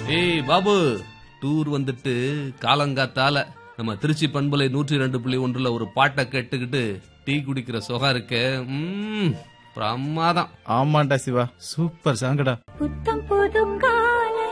ஏய் பாபு டூர் வந்துட்டு காலங்காத்தால நம்ம திருச்சி பண்பலை நூற்றி ரெண்டு புள்ளி ஒன்றுல ஒரு பாட்டை கேட்டுக்கிட்டு டீ குடிக்கிற சுகம் இருக்கே ம் பிரமாதம் ஆமாண்டா சிவா சூப்பர் சாங்கடா புத்தம் புது காலை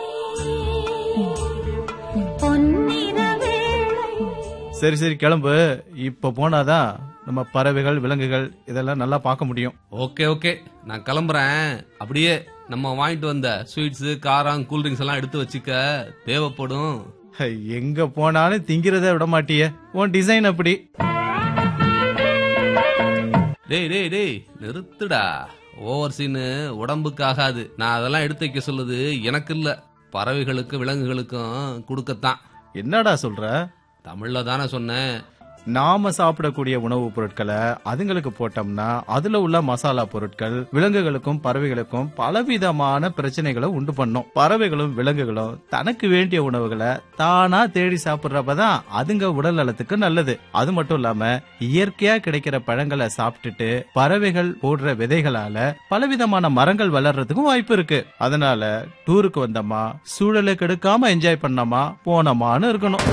பொன்னிற வேளை சரி சரி கிளம்பு இப்ப போனாதான் நம்ம பறவைகள் விலங்குகள் இதெல்லாம் நல்லா பார்க்க முடியும் ஓகே ஓகே நான் கிளம்புறேன் அப்படியே நம்ம வாங்கிட்டு வந்த ஸ்வீட்ஸ் காரம் கூல்ட்ரிங்க்ஸ் எல்லாம் எடுத்து வச்சுக்க தேவைப்படும் ஹை, எங்க போனாலும் திங்கிறத விட மாட்டியே உன் டிசைன் அப்படி டேய் டேய் டேய் நிறுத்துடா ஓவர் சீனு உடம்புக்கு ஆகாது நான் அதெல்லாம் எடுத்து வைக்க சொல்லுது எனக்கு இல்ல பறவைகளுக்கும் விலங்குகளுக்கும் கொடுக்கத்தான் என்னடா சொல்ற தமிழ்ல தானே சொன்னேன் நாம சாப்பிடக்கூடிய உணவுப் பொருட்களை அதுங்களுக்கு போட்டோம்னா அதுல உள்ள மசாலா பொருட்கள் விலங்குகளுக்கும் பறவைகளுக்கும் பலவிதமான பிரச்சனைகளை உண்டு பண்ணும் பறவைகளும் விலங்குகளும் தனக்கு வேண்டிய உணவுகளை தானா தேடி சாப்பிடுறப்பதான் அதுங்க உடல் நலத்துக்கு நல்லது அது மட்டும் இல்லாம இயற்கையா கிடைக்கிற பழங்களை சாப்பிட்டுட்டு பறவைகள் போடுற விதைகளால பலவிதமான மரங்கள் வளர்றதுக்கும் வாய்ப்பு இருக்கு அதனால டூருக்கு வந்தோமா சூழலை கெடுக்காம என்ஜாய் பண்ணோமா போனோமான்னு இருக்கணும்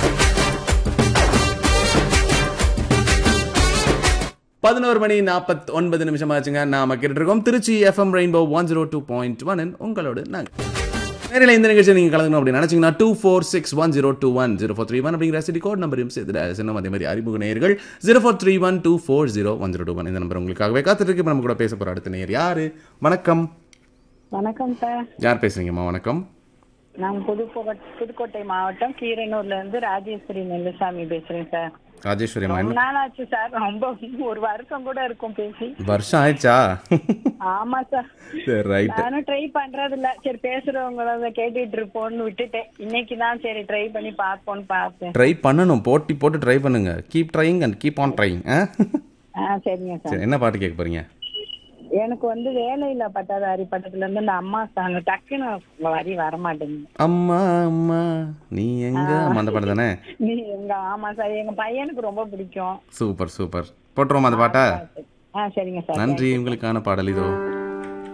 பதினோரு மணி நாற்பத்தி ஒன்பது நிமிஷம் ஆச்சுங்க நாம கேட்டுட்டு இருக்கோம் Trichy FM rainbow one zero two point one உங்களோட நாங்க நேரில் இந்த நிகழ்ச்சியை நீங்கள் கலந்துக்கணும் அப்படின்னு நினைச்சீங்கன்னா two four six one zero two one zero four three one அப்படிங்கிற சிட்டி கோட் நம்பரையும் சேர்த்து சின்னம் அதே மாதிரி அறிமுக நேயர்கள் zero four three one two four zero one zero two one இந்த நம்பர் உங்களுக்காகவே காத்துட்டு இருக்கு இப்ப நம்ம கூட பேச போற அடுத்த நேயர் யாரு வணக்கம் வணக்கம் சார் யார் பேசுறீங்கம்மா வணக்கம் நான் புதுக்கோட்டை புதுக்கோட்டை மாவட்டம் கீரனூர்ல இருந்து ராஜேஸ்வரி நெல்லுசாமி பேசுறேன் சார் ராஜேஸ்வரி அம்மா ரொம்ப என்ன நாள் ஆச்சு சார் ரொம்ப ஒரு வருஷம் கூட இருக்கும் பேசி வருஷம் ஆயிடுச்சா ஆமா சார் சரி ரைட் நானும் ட்ரை பண்றது இல்ல சரி பேசுறவங்கள கேட்டுட்டு இருப்போம்னு விட்டுட்டேன் இன்னைக்கு தான் சரி ட்ரை பண்ணி பார்ப்போம்னு பார்த்தேன் ட்ரை பண்ணணும் போட்டி போட்டு ட்ரை பண்ணுங்க keep trying and keep on trying ஆ சரிங்க சார் சரி என்ன பாட்டு கேட்க போறீங்க எனக்கு வந்து வேலையில பட்டதாரி பட்டத்துல இருந்து இந்த அம்மா சாங் டக்குன்னு வரி வர மாட்டேங்குது அம்மா அம்மா நீ எங்க அம்மா அந்த பாட்டு தானே நீ எங்க ஆமா சார் எங்க பையனுக்கு ரொம்ப பிடிக்கும் சூப்பர் சூப்பர் போட்டுருவோம் அந்த பாட்டை ஆ சரிங்க சார் நன்றி உங்களுக்கான பாடல் இதோ